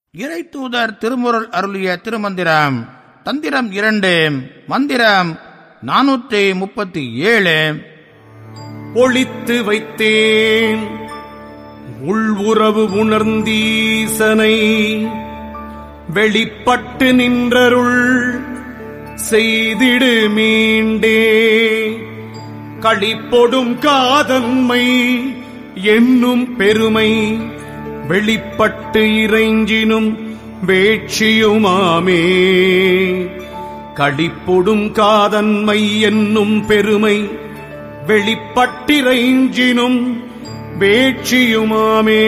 இறை தூதர் திருமுருள் அருளிய திருமந்திரம் தந்திரம் இரண்டு மந்திரம் நானூற்றி முப்பத்தி ஏழு ஒளித்து வைத்தேன் உள்வுறவு உணர்ந்தீசனை வெளிப்பட்டு நின்றருள் செய்திடு மீண்டே களிப்பொடும் காதன்மை என்னும் பெருமை வெளிப்பட்டு இறைஞ்சினும் வேட்சியுமாமே களிப்பொடும் காதன்மை என்னும் பெருமை வெளிப்பட்டிறைஞ்சினும் வேட்சியுமாமே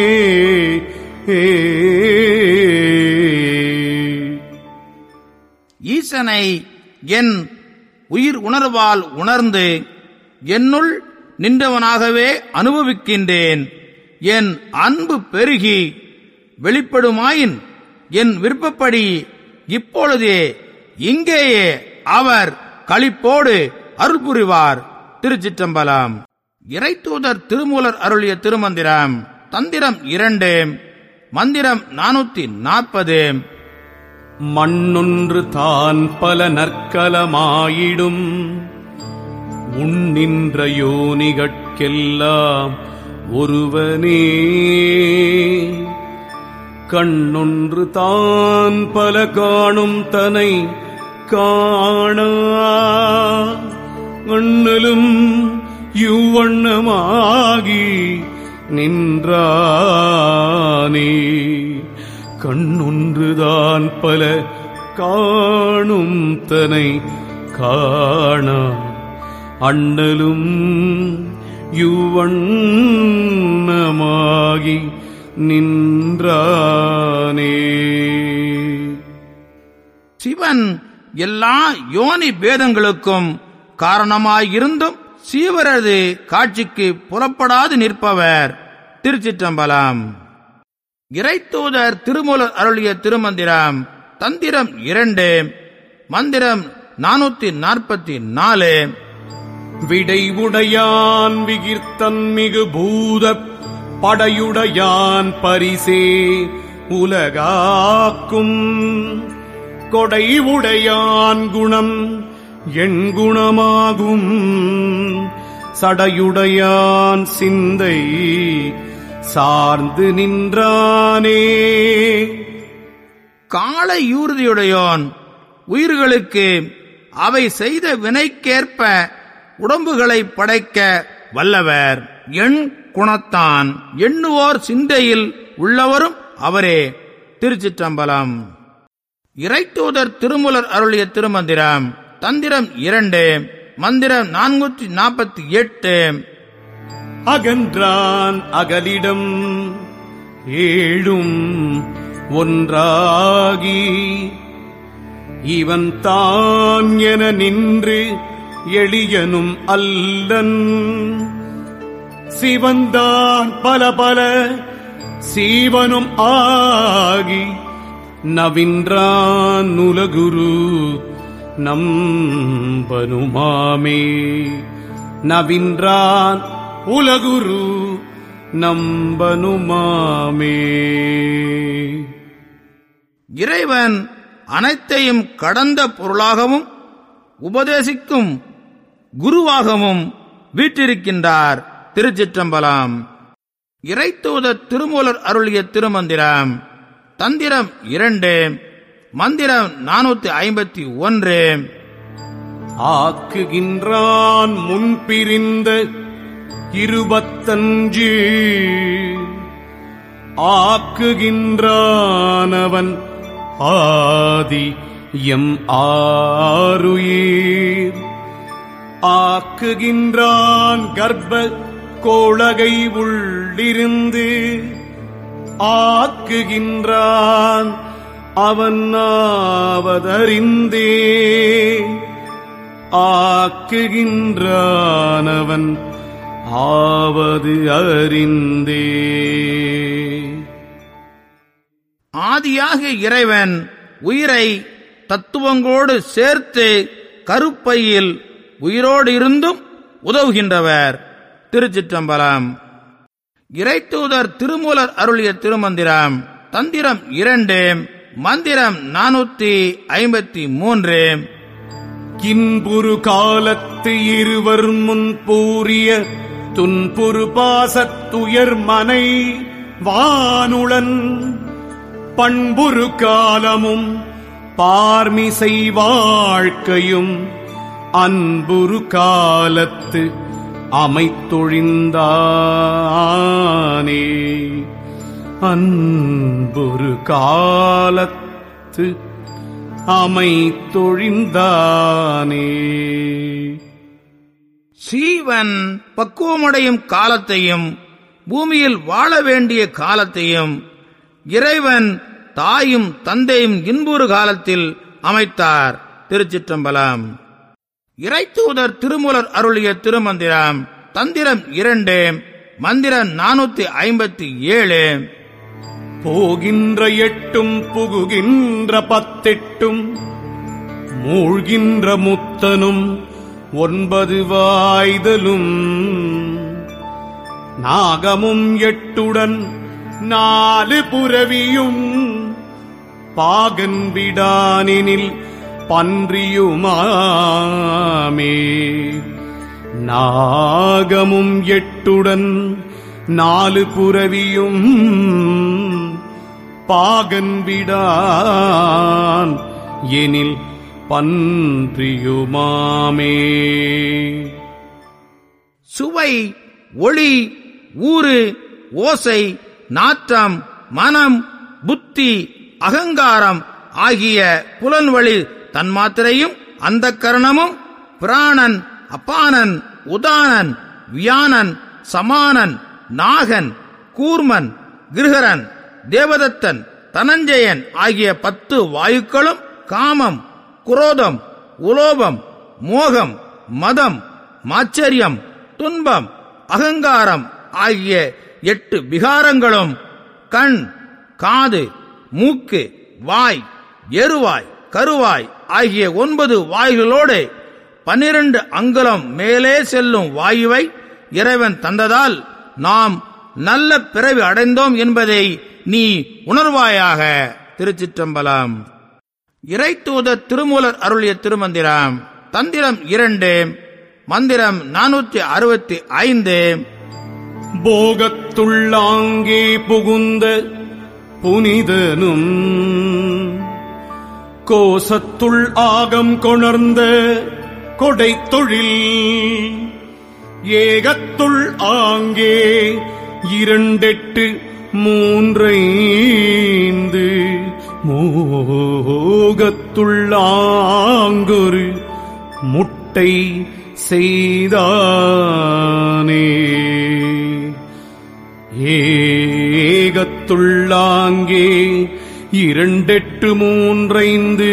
ஈசனை என் உயிர் உணர்வால் உணர்ந்து என்னுள் நின்றவனாகவே அனுபவிக்கின்றேன் என் அன்பு பெருகி வெளிப்படுமாயின் என் விருப்பப்படி இப்பொழுதே இங்கேயே அவர் களிப்போடு அருள் புரிவார் திருச்சிற்றம்பலம் இறைத்தூதர் திருமூலர் அருளிய திருமந்திரம் தந்திரம் இரண்டு மந்திரம் நானூத்தி நாற்பது மண்ணொன்று தான் பல நற்கலமாயிடும் உன்னின்ற யோனிகட்கெல்லாம் ஒருவனே கண்ணொன்று தான் பல காணும் தனை காணா அண்ணலும் யுவண்ணமாகி நின்றானே கண்ணொன்றுதான் பல காணும் தனை காணா அண்ணலும் யுவண்ணமாகி நின்றானே சிவன் எல்லா யோனி பேதங்களுக்கும் காரணமாயிருந்தும் சீவரது காட்சிக்கு புறப்படாது நிற்பவர் திருச்சிற்றம்பலம் இறைத்தூதர் திருமூலர் அருளிய திருமந்திரம் தந்திரம் இரண்டு மந்திரம் நானூத்தி நாற்பத்தி நாலு விடை உடையான் விகிர்த்தன் மிகு பூதப் படையுடையான் பரிசே உலகாக்கும் கொடை உடையான் குணம் என் குணமாகும் சடையுடையான் சிந்தை சார்ந்து நின்றானே காலை யூர்தியுடையோன் உயிர்களுக்கு அவை செய்த வினைக்கேற்ப உடம்புகளை படைக்க வல்லவர் எண் குணத்தான் எண்ணுவோர் சிந்தையில் உள்ளவரும் அவரே திருச்சிற்றம்பலம் இறைத்தூதர் திருமுலர் அருளிய திருமந்திரம் தந்திரம் இரண்டு மந்திரம் நானூற்றி நாற்பத்தி எட்டு அகன்றான் அகலிடம் ஏழும் ஒன்றாகி இவன் தான் என நின்று எளியனும் அல்லன் சிவந்தான் பல பல சீவனும் ஆகி நவின்றான் உலகுரு நம்பனுமாமே நவின்றான் உலகுரு நம்பனுமாமே இறைவன் அனைத்தையும் கடந்த பொருளாகவும் உபதேசிக்கும் குருவாகவும் வீற்றிருக்கின்றார் திருச்சிற்றம்பலம் இறைத்தூத திருமூலர் அருளிய திருமந்திரம் தந்திரம் இரண்டு மந்திரம் நானூத்தி ஐம்பத்தி ஒன்று ஆக்குகின்றான் முன்பிரிந்த இருபத்தஞ்சு ஆக்குகின்றானவன் ஆதி எம் ஆருயிர் ஆக்குகின்றான் கர்ப்ப கோளகை உள்ளிருந்து ஆக்குகின்றான் அவன் ஆவதறிந்தே ஆக்குகின்றானவன் ஆவது அறிந்தே ஆதியாக இறைவன் உயிரை தத்துவங்களோடு சேர்த்து கருப்பையில் உயிரோடு இருந்தும் உதவுகின்றவர் திருச்சிற்றம்பலம் இறைத்தூதர் திருமூலர் அருளிய திருமந்திரம் தந்திரம் இரண்டு மந்திரம் நானூத்தி ஐம்பத்தி மூன்று கின்புரு காலத்து இருவர் முன் பூரிய துன்புரு பாசத்துயர் மனை வானுளன் பண்புரு காலமும் பார்மிசை வாழ்க்கையும் அன்புரு காலத்து அமைத்தொழிந்தானே அன்புரு காலத்து அமைத்தொழிந்தானே சீவன் பக்குவமடையும் காலத்தையும் பூமியில் வாழ வேண்டிய காலத்தையும் இறைவன் தாயும் தந்தையும் இன்புறு காலத்தில் அமைத்தார் திருச்சிற்றம்பலம் இறைத்தூதர் திருமூலர் அருளிய திருமந்திரம் தந்திரம் இரண்டு மந்திரம் நானூத்தி ஐம்பத்தி ஏழு போகின்ற எட்டும் புகுகின்ற பத்தெட்டும் மூழ்கின்ற முத்தனும் ஒன்பது வாய்தலும் நாகமும் எட்டுடன் நாலு புரவியும் பாகன் விடானினில் பன்றியுமாமே நாகமும் எட்டுடன் நாலு புரவியும் பாகன் விடான் எனில் பன்றியுமாமே சுவை ஒளி ஊறு ஓசை நாற்றம் மனம் புத்தி அகங்காரம் ஆகிய புலன்வழி தன்மாத்திரையும் அந்த கரணமும் பிராணன் அப்பானன் உதானன் வியானன் சமானன் நாகன் கூர்மன் கிருகரன் தேவதத்தன் தனஞ்சயன் ஆகிய பத்து வாயுக்களும் காமம் குரோதம் உலோபம் மோகம் மதம் மாச்சரியம் துன்பம் அகங்காரம் ஆகிய எட்டு விகாரங்களும் கண் காது மூக்கு வாய் எருவாய் கருவாய் ஆகிய ஒன்பது வாய்களோடு பன்னிரண்டு அங்குலம் மேலே செல்லும் வாயுவை இறைவன் தந்ததால் நாம் நல்ல பிறவி அடைந்தோம் என்பதை நீ உணர்வாயாக திருச்சிற்றம்பலம் இறைத்தூதர் திருமூலர் அருளிய திருமந்திரம் தந்திரம் இரண்டு மந்திரம் நானூற்றி அறுபத்தி ஐந்து போகத்துள்ளாங்கே புகுந்த புனிதனும் கோசத்துள் ஆகம் கொணர்ந்த கொடை தொழில் ஏகத்துள் ஆங்கே இரண்டெட்டு மூன்றைந்து மோகத்துள்ளாங்கொரு முட்டை செய்தானே ஏகத்துள்ளாங்கே இரண்டெட்டு மூன்றைந்து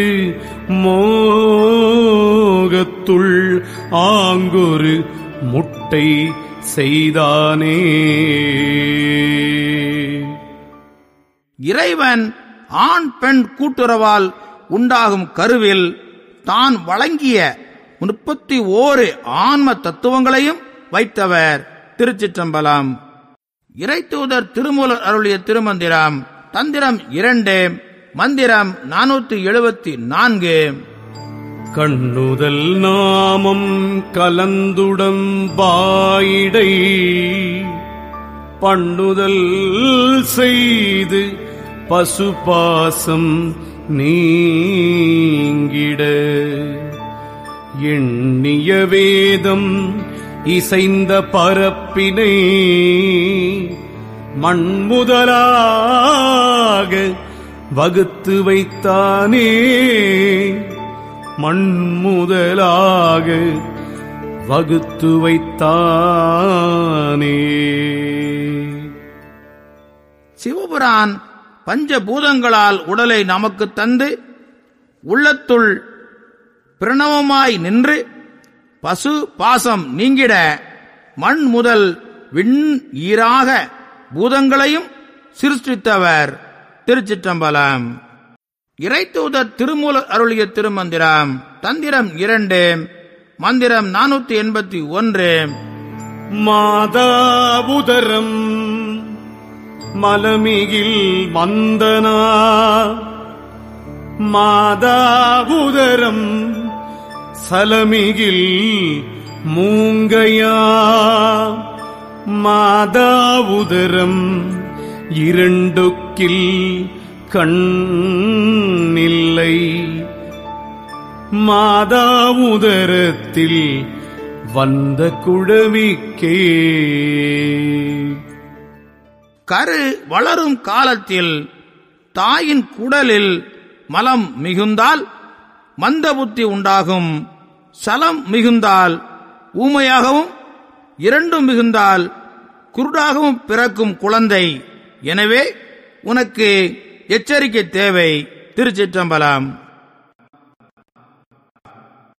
மோகத்துள் ஆங்கொரு முட்டை செய்தானே இறைவன் ஆண் பெண் கூட்டுறவால் உண்டாகும் கருவில் தான் வழங்கிய முப்பத்தி ஓரு ஆன்ம தத்துவங்களையும் வைத்தவர் திருச்சிற்றம்பலம் இறைத்தூதர் திருமூலர் அருளிய திருமந்திரம் தந்திரம் இரண்டு மந்திரம் நானூத்தி எழுபத்தி நான்கு கண்ணுதல் நாமம் கலந்துடம் பாயிடை பண்ணுதல் செய்து பசுபாசம் நீங்கிட எண்ணிய வேதம் இசைந்த பரப்பினை மண்முதலாக வகுத்து வைத்தானே மண்முதலாக வகுத்து வைத்தானே சிவபுரான் பஞ்சபூதங்களால் உடலை நமக்கு தந்து உள்ளத்துள் பிரணவமாய் நின்று பசு பாசம் நீங்கிட மண் முதல் விண் ஈராக பூதங்களையும் சிருஷ்டித்தவர் திருச்சிற்றம்பலம் இறைத்தூதர் திருமூலர் அருளிய திருமந்திரம் தந்திரம் இரண்டு மந்திரம் நானூத்தி எண்பத்தி ஒன்று மாதாவுதரம் மலமிகில் மந்தனா மாதாவுதரம் சலமிகில் மூங்கையா மாதாவுதரம் இரண்டுக்கில் கண்ணில்லை மாதாவுதரத்தில் வந்த குழவிக்கே கரு வளரும் காலத்தில் தாயின் குடலில் மலம் மிகுந்தால் மந்த புத்தி உண்டாகும் சலம் மிகுந்தால் ஊமையாகவும் இரண்டும் மிகுந்தால் குருடாகவும் பிறக்கும் குழந்தை எனவே உனக்கு எச்சரிக்கை தேவை திருச்சிற்றம்பலம்